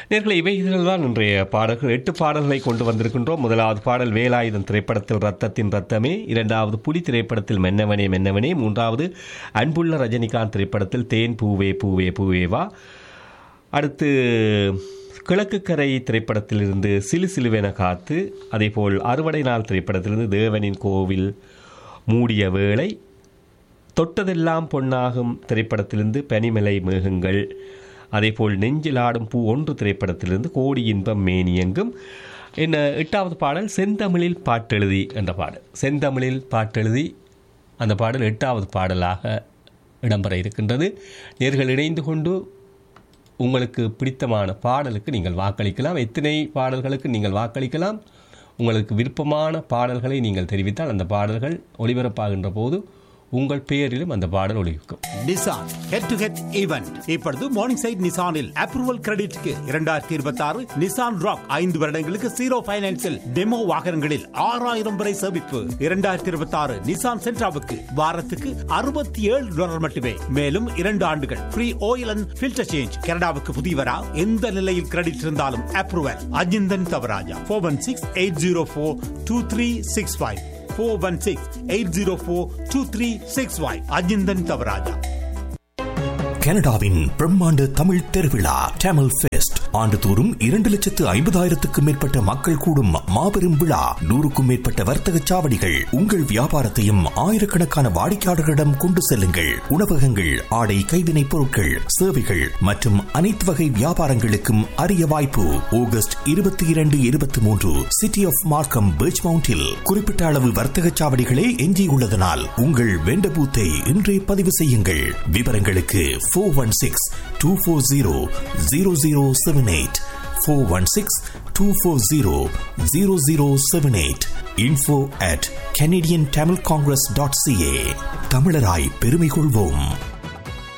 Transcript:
நேர்களை இவைகள் தான் இன்றைய பாடல்கள் எட்டு பாடல்களை கொண்டு வந்திருக்கின்றோம் முதலாவது பாடல் வேலாயுதம் திரைப்படத்தில் ரத்தத்தின் ரத்தமே இரண்டாவது புலி திரைப்படத்தில் மென்னவனே மென்னவனே மூன்றாவது அன்புள்ள ரஜினிகாந்த் திரைப்படத்தில் தேன் பூவே பூவே பூவேவா அடுத்து கிழக்குக்கரை திரைப்படத்திலிருந்து சிலு சிலுவென காத்து அதேபோல் அறுவடை நாள் திரைப்படத்திலிருந்து தேவனின் கோவில் மூடிய வேளை தொட்டதெல்லாம் பொன்னாகும் திரைப்படத்திலிருந்து பனிமலை மேகங்கள் அதேபோல் நெஞ்சில் ஆடும் பூ ஒன்று திரைப்படத்திலிருந்து கோடி இன்பம் மேனியங்கும் என்ன எட்டாவது பாடல் செந்தமிழில் பாட்டெழுதி என்ற பாடல் செந்தமிழில் பாட்டெழுதி அந்த பாடல் எட்டாவது பாடலாக இடம்பெற இருக்கின்றது நேர்கள் இணைந்து கொண்டு உங்களுக்கு பிடித்தமான பாடலுக்கு நீங்கள் வாக்களிக்கலாம் எத்தனை பாடல்களுக்கு நீங்கள் வாக்களிக்கலாம் உங்களுக்கு விருப்பமான பாடல்களை நீங்கள் தெரிவித்தால் அந்த பாடல்கள் ஒளிபரப்பாகின்ற போது உங்கள் பெயரிலும் அந்த பாடல் ஒளிவிக்கும் Nissan head to head event இப்பொழுது மார்னிங் சைட் நிசானில் அப்ரூவல் கிரெடிட்க்கு இரண்டாயிரத்தி இருபத்தி ஆறு நிசான் ராக் ஐந்து வருடங்களுக்கு ஜீரோ பைனான்சில் டெமோ வாகனங்களில் ஆறாயிரம் வரை சேமிப்பு இரண்டாயிரத்தி இருபத்தி ஆறு நிசான் சென்ட்ராவுக்கு வாரத்துக்கு அறுபத்தி ஏழு டாலர் மட்டுமே மேலும் இரண்டு ஆண்டுகள் free oil and filter change கனடாவுக்கு புதியவரா எந்த நிலையில் கிரெடிட் இருந்தாலும் approval Ajinthan Thavarajah four one six eight zero four two three six five four one six eight zero four two three six five Ajinthan Thavarajah கனடாவின் பிரம்மாண்ட தமிழ் திருவிழா டேமல் ஃபெஸ்ட் ஆண்டுதோறும் இரண்டு லட்சத்து ஐம்பதாயிரத்துக்கும் மேற்பட்ட மக்கள் கூடும் மாபெரும் விழா நூறுக்கும் மேற்பட்ட வர்த்தக சாவடிகள் உங்கள் வியாபாரத்தையும் ஆயிரக்கணக்கான வாடிக்கையாளர்களிடம் கொண்டு செல்லுங்கள் உணவகங்கள் ஆடை கைவினைப் பொருட்கள் சேவைகள் மற்றும் அனைத்து வகை வியாபாரங்களுக்கும் அரிய வாய்ப்பு ஆகஸ்ட் இருபத்தி இரண்டு இருபத்தி மூன்று சிட்டி ஆஃப் மார்க்கம் பீச் மவுண்டில் குறிப்பிட்ட அளவு வர்த்தக சாவடிகளே எஞ்சியுள்ளதனால் உங்கள் வெண்ட பூத்தை இன்றே பதிவு செய்யுங்கள் விவரங்களுக்கு four one six two four zero zero zero seven eight four one six two four zero zero zero seven eight info at Canadian Tamil congress dot C A தமிழராய் பெருமை கொள்வோம்